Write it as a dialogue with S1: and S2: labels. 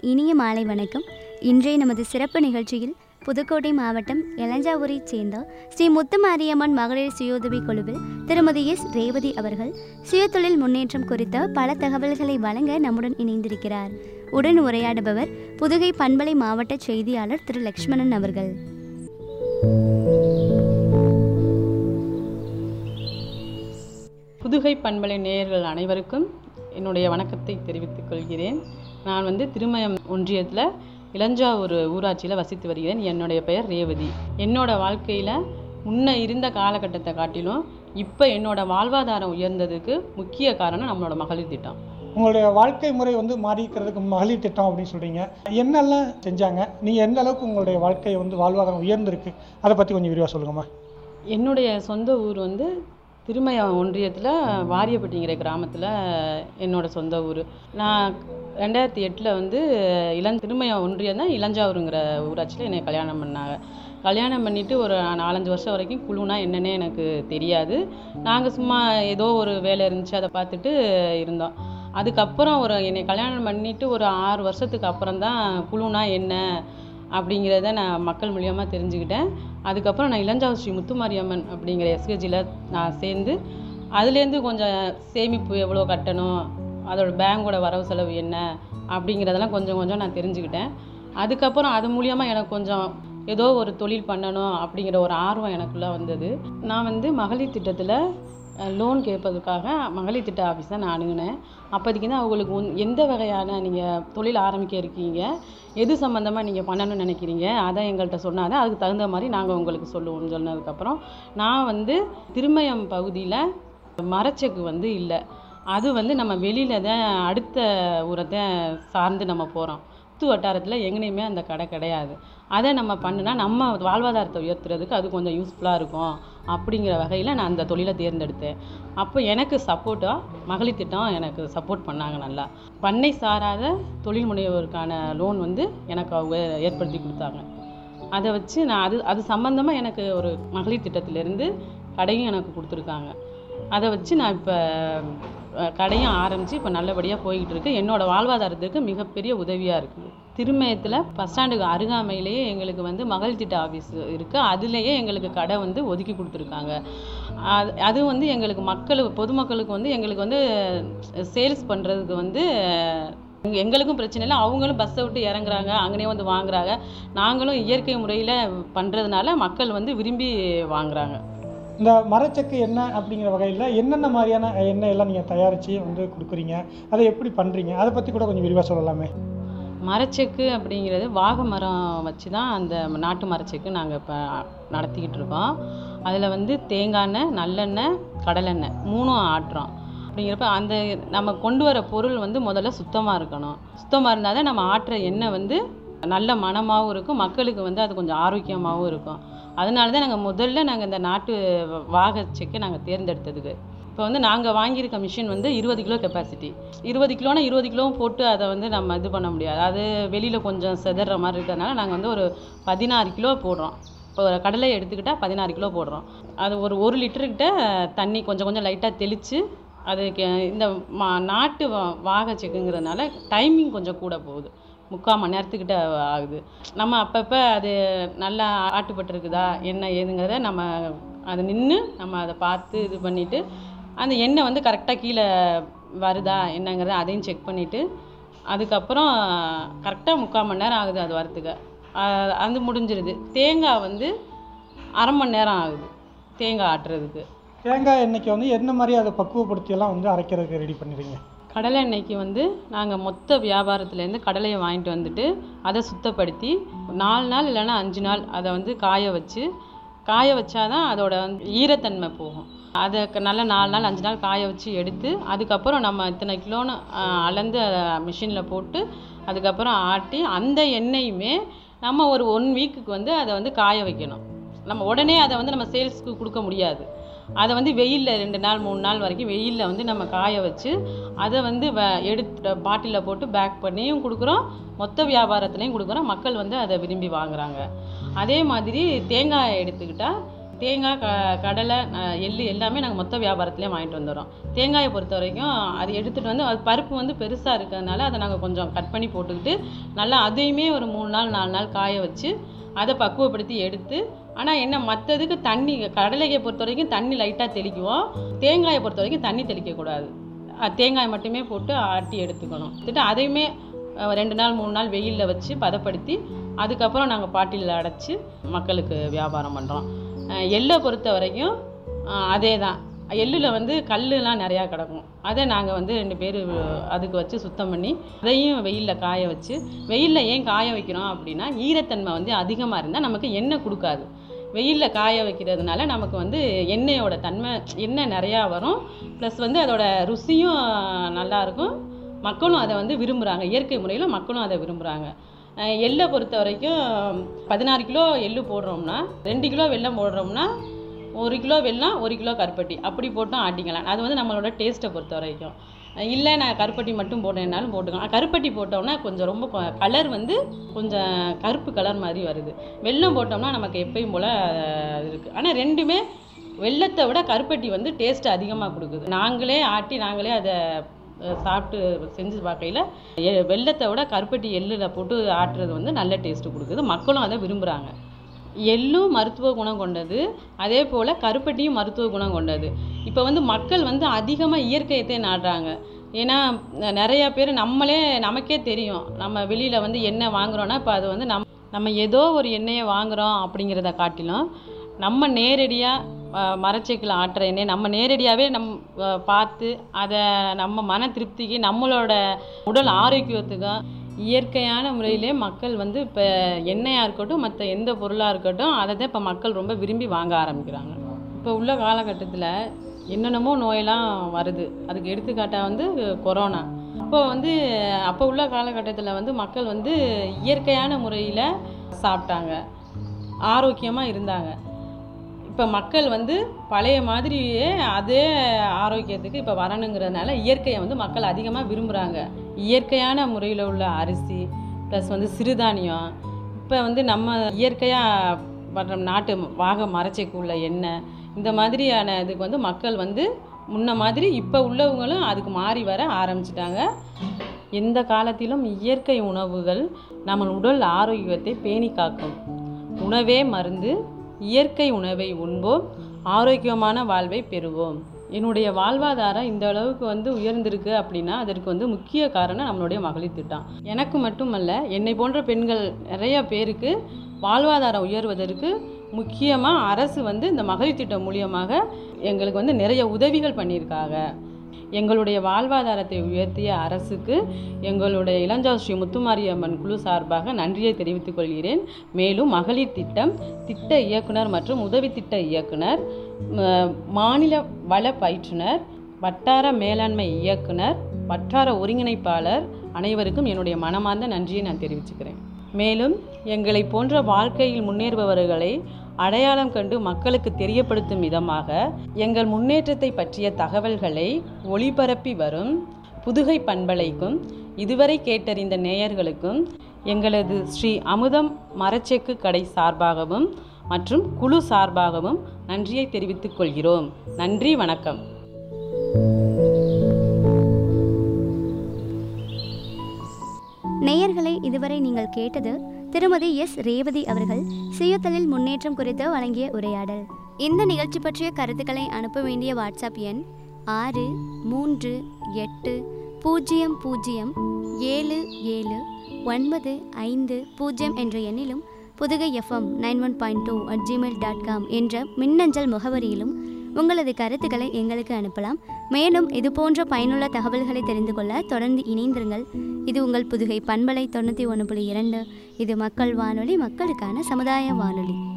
S1: இனிய மாலை வணக்கம் இன்றைய நமது சிறப்பு நிகழ்ச்சியில் புதுக்கோட்டை மாவட்டம் எலஞ்சாவூரைச் சேர்ந்த ஸ்ரீ முத்துமாரியம்மன் மகளிர் சுயோதவி குழுவில் திருமதி எஸ் ரேவதி அவர்கள் சுயதொழில் முன்னேற்றம் குறித்த பல தகவல்களை வழங்க நம்முடன் இணைந்திருக்கிறார் உடன் உரையாடுபவர் புதுகை பண்பலை மாவட்ட செய்தியாளர் திரு லக்ஷ்மணன் அவர்கள்
S2: புதுகை பண்பலை நேயர்கள் அனைவருக்கும் என்னுடைய வணக்கத்தை தெரிவித்துக் கொள்கிறேன் நான் வந்து திருமயம் ஒன்றியத்தில் இளஞ்சாவூர் ஊராட்சியில் வசித்து வருகிறேன் என்னுடைய பெயர் ரேவதி என்னோட வாழ்க்கையில் முன்ன இருந்த காலகட்டத்தை காட்டிலும் இப்போ என்னோட வாழ்வாதாரம் உயர்ந்ததுக்கு முக்கிய காரணம் நம்மளோட மகளிர் திட்டம்
S3: உங்களுடைய வாழ்க்கை முறை வந்து மாறி இருக்கிறதுக்கு மகளிர் திட்டம் அப்படின்னு சொல்கிறீங்க என்னெல்லாம் செஞ்சாங்க நீங்கள் எந்த அளவுக்கு உங்களுடைய வாழ்க்கை வந்து வாழ்வாதாரம் உயர்ந்திருக்கு அதை பற்றி கொஞ்சம் விரிவாக சொல்லுங்கம்மா
S2: என்னுடைய சொந்த ஊர் வந்து திருமயம் ஒன்றியத்தில் வாரியப்பட்டிங்கிற கிராமத்தில் என்னோட சொந்த ஊர் நான் ரெண்டாயிரத்தி எட்டில் வந்து இளம் திருமயம் ஒன்றியம் தான் இளஞ்சாவூருங்கிற ஊராட்சியில் என்னை கல்யாணம் பண்ணாங்க கல்யாணம் பண்ணிவிட்டு ஒரு நாலஞ்சு வருஷம் வரைக்கும் குழுனா என்னன்னே எனக்கு தெரியாது நாங்கள் சும்மா ஏதோ ஒரு வேலை இருந்துச்சு அதை பார்த்துட்டு இருந்தோம் அதுக்கப்புறம் ஒரு என்னை கல்யாணம் பண்ணிவிட்டு ஒரு ஆறு வருஷத்துக்கு அப்புறம் தான் குழுனா என்ன அப்படிங்கிறத நான் மக்கள் மூலியமாக தெரிஞ்சுக்கிட்டேன் அதுக்கப்புறம் நான் இளஞ்சாவூர் ஸ்ரீ முத்துமாரியம்மன் அப்படிங்கிற எஸ்கேஜியில் நான் சேர்ந்து அதுலேருந்து கொஞ்சம் சேமிப்பு எவ்வளோ கட்டணும் அதோட பேங்கோட வரவு செலவு என்ன அப்படிங்கிறதெல்லாம் கொஞ்சம் கொஞ்சம் நான் தெரிஞ்சுக்கிட்டேன் அதுக்கப்புறம் அது மூலியமாக எனக்கு கொஞ்சம் ஏதோ ஒரு தொழில் பண்ணணும் அப்படிங்கிற ஒரு ஆர்வம் எனக்குள்ளே வந்தது நான் வந்து மகளிர் திட்டத்தில் லோன் கேட்பதுக்காக மகளிர் திட்ட ஆஃபீஸ் தான் நான் அணுகினேன் அப்போதைக்கு தான் அவங்களுக்கு உன் எந்த வகையான நீங்கள் தொழில் ஆரம்பிக்க இருக்கீங்க எது சம்மந்தமாக நீங்கள் பண்ணணும்னு நினைக்கிறீங்க அதை எங்கள்கிட்ட சொன்னால் தான் அதுக்கு தகுந்த மாதிரி நாங்கள் உங்களுக்கு சொல்லுவோம்னு சொன்னதுக்கப்புறம் நான் வந்து திருமயம் பகுதியில் மரச்செக்கு வந்து இல்லை அது வந்து நம்ம வெளியில் தான் அடுத்த ஊரை தான் சார்ந்து நம்ம போகிறோம் சுற்று வட்டாரத்தில் எங்கேயுமே அந்த கடை கிடையாது அதை நம்ம பண்ணுனா நம்ம வாழ்வாதாரத்தை உயர்த்துறதுக்கு அது கொஞ்சம் யூஸ்ஃபுல்லாக இருக்கும் அப்படிங்கிற வகையில் நான் அந்த தொழிலை தேர்ந்தெடுத்தேன் அப்போ எனக்கு சப்போர்ட்டாக மகளிர் திட்டம் எனக்கு சப்போர்ட் பண்ணாங்க நல்லா பண்ணை சாராத தொழில் முனைவோருக்கான லோன் வந்து எனக்கு அவங்க ஏற்படுத்தி கொடுத்தாங்க அதை வச்சு நான் அது அது சம்மந்தமாக எனக்கு ஒரு மகளிர் திட்டத்திலேருந்து கடையும் எனக்கு கொடுத்துருக்காங்க அதை வச்சு நான் இப்போ கடையும் ஆரம்பித்து இப்போ நல்லபடியாக போய்கிட்டு இருக்கு என்னோட வாழ்வாதாரத்துக்கு மிகப்பெரிய உதவியாக இருக்குது திருமயத்தில் பஸ் ஸ்டாண்டுக்கு அருகாமையிலேயே எங்களுக்கு வந்து மகளிர் திட்ட ஆஃபீஸ் இருக்குது அதுலேயே எங்களுக்கு கடை வந்து ஒதுக்கி கொடுத்துருக்காங்க அது அது வந்து எங்களுக்கு மக்கள் பொதுமக்களுக்கு வந்து எங்களுக்கு வந்து சேல்ஸ் பண்ணுறதுக்கு வந்து எங்க- எங்களுக்கும் பிரச்சனை இல்லை அவங்களும் பஸ்ஸை விட்டு இறங்குறாங்க அங்கனே வந்து வாங்குறாங்க நாங்களும் இயற்கை முறையில் பண்ணுறதுனால மக்கள் வந்து விரும்பி வாங்குறாங்க
S3: இந்த மரச்செக்கு எண்ணெய் அப்படிங்கிற வகையில் என்னென்ன மாதிரியான எண்ணெய் எல்லாம் நீங்கள் தயாரித்து வந்து கொடுக்குறீங்க அதை எப்படி பண்ணுறீங்க அதை பற்றி கூட கொஞ்சம் விரிவாக சொல்லலாமே
S2: மரச்செக்கு அப்படிங்கிறது வாகை மரம் வச்சு தான் அந்த நாட்டு மரச்செக்கு நாங்கள் இப்போ நடத்திக்கிட்டு இருக்கோம் அதில் வந்து தேங்காய் எண்ணெய் நல்லெண்ணெய் கடலெண்ணெய் மூணும் ஆட்டுறோம் அப்படிங்கிறப்ப அந்த நம்ம கொண்டு வர பொருள் வந்து முதல்ல சுத்தமாக இருக்கணும் சுத்தமாக இருந்தால் தான் நம்ம ஆட்டுற எண்ணெய் வந்து நல்ல மணமாகவும் இருக்கும் மக்களுக்கு வந்து அது கொஞ்சம் ஆரோக்கியமாகவும் இருக்கும் அதனால தான் நாங்கள் முதல்ல நாங்கள் இந்த நாட்டு வாகை செக்கை நாங்கள் தேர்ந்தெடுத்ததுக்கு இப்போ வந்து நாங்கள் வாங்கியிருக்க மிஷின் வந்து இருபது கிலோ கெப்பாசிட்டி இருபது கிலோனா இருபது கிலோவும் போட்டு அதை வந்து நம்ம இது பண்ண முடியாது அது வெளியில் கொஞ்சம் செதற மாதிரி இருக்கிறதுனால நாங்கள் வந்து ஒரு பதினாறு கிலோ போடுறோம் இப்போ ஒரு கடலை எடுத்துக்கிட்டால் பதினாறு கிலோ போடுறோம் அது ஒரு ஒரு லிட்டருக்கிட்ட தண்ணி கொஞ்சம் கொஞ்சம் லைட்டாக தெளித்து அதுக்கு இந்த மா நாட்டு வா வாகை செக்குங்கிறதுனால டைமிங் கொஞ்சம் கூட போகுது முக்கால் மணி நேரத்துக்கிட்ட ஆகுது நம்ம அப்பப்போ அது நல்லா ஆட்டுப்பட்டிருக்குதா என்ன ஏதுங்கிறத நம்ம அது நின்று நம்ம அதை பார்த்து இது பண்ணிவிட்டு அந்த எண்ணெய் வந்து கரெக்டாக கீழே வருதா என்னங்கிறத அதையும் செக் பண்ணிவிட்டு அதுக்கப்புறம் கரெக்டாக முக்கால் மணி நேரம் ஆகுது அது வரத்துக்கு அஹ் அது முடிஞ்சிருது தேங்காய் வந்து அரை மணி நேரம் ஆகுது தேங்காய் ஆட்டுறதுக்கு
S3: தேங்காய் எண்ணெய்க்கு வந்து என்ன மாதிரி அதை பக்குவப்படுத்தி எல்லாம் வந்து அரைக்கிறதுக்கு ரெடி பண்ணிடுறீங்க
S2: கடலை எண்ணெய்க்கு வந்து நாங்கள் மொத்த வியாபாரத்துலேருந்து கடலையை வாங்கிட்டு வந்துட்டு அதை சுத்தப்படுத்தி நாலு நாள் இல்லைன்னா அஞ்சு நாள் அதை வந்து காய வச்சு காய வச்சாதான் அதோட வந்து ஈரத்தன்மை போகும் அதை க- நல்லா நாலு நாள் அஞ்சு நாள் காய வச்சு எடுத்து அதுக்கப்புறம் நம்ம இத்தனை கிலோன்னு ஆஹ், அளந்து மிஷினில் போட்டு அதுக்கப்புறம் ஆட்டி அந்த எண்ணெயுமே நம்ம ஒரு ஒன் வீக்குக்கு வந்து அதை வந்து காய வைக்கணும் நம்ம உடனே அதை வந்து நம்ம சேல்ஸ்க்கு கொடுக்க முடியாது அதை வந்து வெயிலில் ரெண்டு நாள் மூணு நாள் வரைக்கும் வெயிலில் வந்து நம்ம காய வச்சு அதை வந்து வ எடுத்து பாட்டிலில் போட்டு பேக் பண்ணியும் கொடுக்குறோம் மொத்த வியாபாரத்துலேயும் கொடுக்குறோம் மக்கள் வந்து அதை விரும்பி வாங்குறாங்க அதே மாதிரி தேங்காய் எடுத்துக்கிட்டால் தேங்காய் க கடலை அஹ், எள்ளு எல்லாமே நாங்கள் மொத்த வியாபாரத்துலேயே வாங்கிட்டு வந்துடுறோம் தேங்காயை பொறுத்த வரைக்கும் அது எடுத்துகிட்டு வந்து அது பருப்பு வந்து பெருசாக இருக்கிறதுனால அதை நாங்கள் கொஞ்சம் கட் பண்ணி போட்டுக்கிட்டு நல்லா அதையுமே ஒரு மூணு நாள் நாலு நாள் காய வச்சு அதை பக்குவப்படுத்தி எடுத்து ஆனால் என்ன மற்றதுக்கு தண்ணி கடலையை பொறுத்த வரைக்கும் தண்ணி லைட்டாக தெளிக்குவோம் தேங்காயை பொறுத்த வரைக்கும் தண்ணி தெளிக்கக்கூடாது அஹ், தேங்காய் மட்டுமே போட்டு ஆட்டி எடுத்துக்கணும் எடுத்துட்டு அதையுமே அஹ், ரெண்டு நாள் மூணு நாள் வெயிலில் வச்சு பதப்படுத்தி அதுக்கப்புறம் நாங்கள் பாட்டிலில் அடைச்சி மக்களுக்கு வியாபாரம் பண்ணுறோம் எள்ளை பொறுத்த வரைக்கும் அஹ், அதே தான் எள்ளில் வந்து கல்லுலாம் நிறையா கிடக்கும் அதை நாங்கள் வந்து ரெண்டு பேர் அதுக்கு வச்சு சுத்தம் பண்ணி அதையும் வெயிலில் காய வச்சு வெயிலில் ஏன் காய வைக்கிறோம் அப்படின்னா ஈரத்தன்மை வந்து அதிகமாக இருந்தால் நமக்கு எண்ணெய் கொடுக்காது வெயிலில் காய வைக்கிறதுனால நமக்கு வந்து எண்ணெயோட தன்மை எண்ணெய் நிறையா வரும் ப்ளஸ் வந்து அதோட ருசியும் நல்லாயிருக்கும் மக்களும் அதை வந்து விரும்புகிறாங்க இயற்கை முறையில் மக்களும் அதை விரும்புகிறாங்க எள்ளை பொறுத்த வரைக்கும் பதினாறு கிலோ எள்ளு போடுறோம்னா ரெண்டு கிலோ வெல்லம் போடுறோம்னா ஒரு கிலோ வெல்லம் ஒரு கிலோ கருப்பட்டி அப்படி போட்டும் ஆட்டிக்கலாம் அது வந்து நம்மளோட டேஸ்ட்டை பொறுத்த வரைக்கும் இல்லை நான் கருப்பட்டி மட்டும் போட்டேன்னாலும் போட்டுக்கலாம் கருப்பட்டி போட்டோம்னா கொஞ்சம் ரொம்ப கலர் வந்து கொஞ்சம் கருப்பு கலர் மாதிரி வருது வெல்லம் போட்டோம்னா நமக்கு எப்பயும் போல் இருக்குது ஆனால் ரெண்டுமே வெல்லத்தை விட கருப்பட்டி வந்து டேஸ்ட் அதிகமாக கொடுக்குது நாங்களே ஆட்டி நாங்களே அதை அஹ், சாப்பிட்டு செஞ்சு பார்க்கையில் எ- வெல்லத்தை விட கருப்பட்டி எள்ளில் போட்டு ஆட்டுறது வந்து நல்ல டேஸ்ட்டு கொடுக்குது மக்களும் அதை விரும்புகிறாங்க எள்ளும் மருத்துவ குணம் கொண்டது அதே போல் கருப்பட்டியும் மருத்துவ குணம் கொண்டது இப்போ வந்து மக்கள் வந்து அதிகமாக இயற்கையத்தை நாடுறாங்க ஏன்னா ந- நிறைய பேர் நம்மளே நமக்கே தெரியும் நம்ம வெளியில் வந்து எண்ணெய் வாங்குறோன்னா இப்போ அது வந்து நம் நம்ம ஏதோ ஒரு எண்ணெயை வாங்குறோம் அப்படிங்கிறத காட்டிலும் நம்ம நேரடியாக மரச்செக்கில் ஆட்டுற எண்ணெய் நம்ம நேரடியாகவே நம் அஹ், பார்த்து அதை நம்ம மன திருப்திக்கு நம்மளோட உடல் ஆரோக்கியத்துக்கும் இயற்கையான முறையிலே மக்கள் வந்து இப்போ எண்ணெயாக இருக்கட்டும் மற்ற எந்த பொருளாக இருக்கட்டும் அதை தான் இப்போ மக்கள் ரொம்ப விரும்பி வாங்க ஆரம்பிக்கிறாங்க இப்போ உள்ள காலகட்டத்தில் என்னென்னமோ நோயெல்லாம் வருது அதுக்கு எடுத்துக்காட்டாக வந்து கொரோனா அப்போ வந்து அப்போ உள்ள காலகட்டத்தில் வந்து மக்கள் வந்து இயற்கையான முறையில் சாப்பிட்டாங்க ஆரோக்கியமாக இருந்தாங்க இப்போ மக்கள் வந்து பழைய மாதிரியே அதே ஆரோக்கியத்துக்கு இப்போ வரணுங்கிறதுனால இயற்கையை வந்து மக்கள் அதிகமாக விரும்புகிறாங்க இயற்கையான முறையில் உள்ள அரிசி ப்ளஸ் வந்து சிறுதானியம் இப்போ வந்து நம்ம இயற்கையாக வர்ற நாட்டு வாக மரச்செக்கு உள்ள எண்ணெய் இந்த மாதிரியான இதுக்கு வந்து மக்கள் வந்து முன்ன மாதிரி இப்போ உள்ளவங்களும் அதுக்கு மாறி வர ஆரம்பிச்சிட்டாங்க எந்த காலத்திலும் இயற்கை உணவுகள் நம்ம உடல் ஆரோக்கியத்தை பேணி காக்கும் உணவே மருந்து இயற்கை உணவை உண்போம் ஆரோக்கியமான வாழ்வை பெறுவோம் என்னுடைய வாழ்வாதாரம் இந்த அளவுக்கு வந்து உயர்ந்திருக்கு அப்படின்னா அதற்கு வந்து முக்கிய காரணம் நம்மளுடைய மகளிர் திட்டம் எனக்கு மட்டுமல்ல என்னை போன்ற பெண்கள் நிறைய பேருக்கு வாழ்வாதாரம் உயர்வதற்கு முக்கியமாக அரசு வந்து இந்த மகளிர் திட்டம் மூலியமாக எங்களுக்கு வந்து நிறைய உதவிகள் பண்ணியிருக்காங்க எங்களுடைய வாழ்வாதாரத்தை உயர்த்திய அரசுக்கு எங்களுடைய இளஞ்சாவ் ஸ்ரீ முத்துமாரியம்மன் குழு சார்பாக நன்றியை தெரிவித்துக் கொள்கிறேன் மேலும் மகளிர் திட்டம் திட்ட இயக்குனர் மற்றும் உதவி திட்ட இயக்குனர் ம- மாநில வள பயிற்றுனர் வட்டார மேலாண்மை இயக்குனர் வட்டார ஒருங்கிணைப்பாளர் அனைவருக்கும் என்னுடைய மனமார்ந்த நன்றியை நான் தெரிவிச்சுக்கிறேன் மேலும் எங்களை போன்ற வாழ்க்கையில் முன்னேறுபவர்களை அடையாளம் கண்டு மக்களுக்கு தெரியப்படுத்தும் விதமாக எங்கள் முன்னேற்றத்தை பற்றிய தகவல்களை ஒளிபரப்பி வரும் புதுகை பண்பலைக்கும் இதுவரை கேட்டறிந்த நேயர்களுக்கும் எங்களது ஸ்ரீ அமுதம் மரச்செக்கு கடை சார்பாகவும் மற்றும் குழு சார்பாகவும் நன்றியை தெரிவித்துக் கொள்கிறோம் நன்றி வணக்கம்
S1: நேயர்களை இதுவரை நீங்கள் கேட்டது திருமதி எஸ் ரேவதி அவர்கள் சுயதொழில் முன்னேற்றம் குறித்து வழங்கிய உரையாடல் இந்த நிகழ்ச்சி பற்றிய கருத்துக்களை அனுப்ப வேண்டிய வாட்ஸ்அப் எண் ஆறு மூன்று எட்டு பூஜ்ஜியம் பூஜ்ஜியம் ஏழு ஏழு ஒன்பது ஐந்து பூஜ்ஜியம் என்ற எண்ணிலும் Pudugai FM nine one point two at Gmail dot com என்ற மின்னஞ்சல் முகவரியிலும் உங்களது கருத்துக்களை எங்களுக்கு அனுப்பலாம் மேலும் இது போன்ற பயனுள்ள தகவல்களை தெரிந்து கொள்ள தொடர்ந்து இணைந்திருங்கள் இது உங்கள் புதுகை பண்பலை தொண்ணூற்றி ஒன்று புள்ளி இரண்டு இது மக்கள் வானொலி மக்களுக்கான சமுதாய வானொலி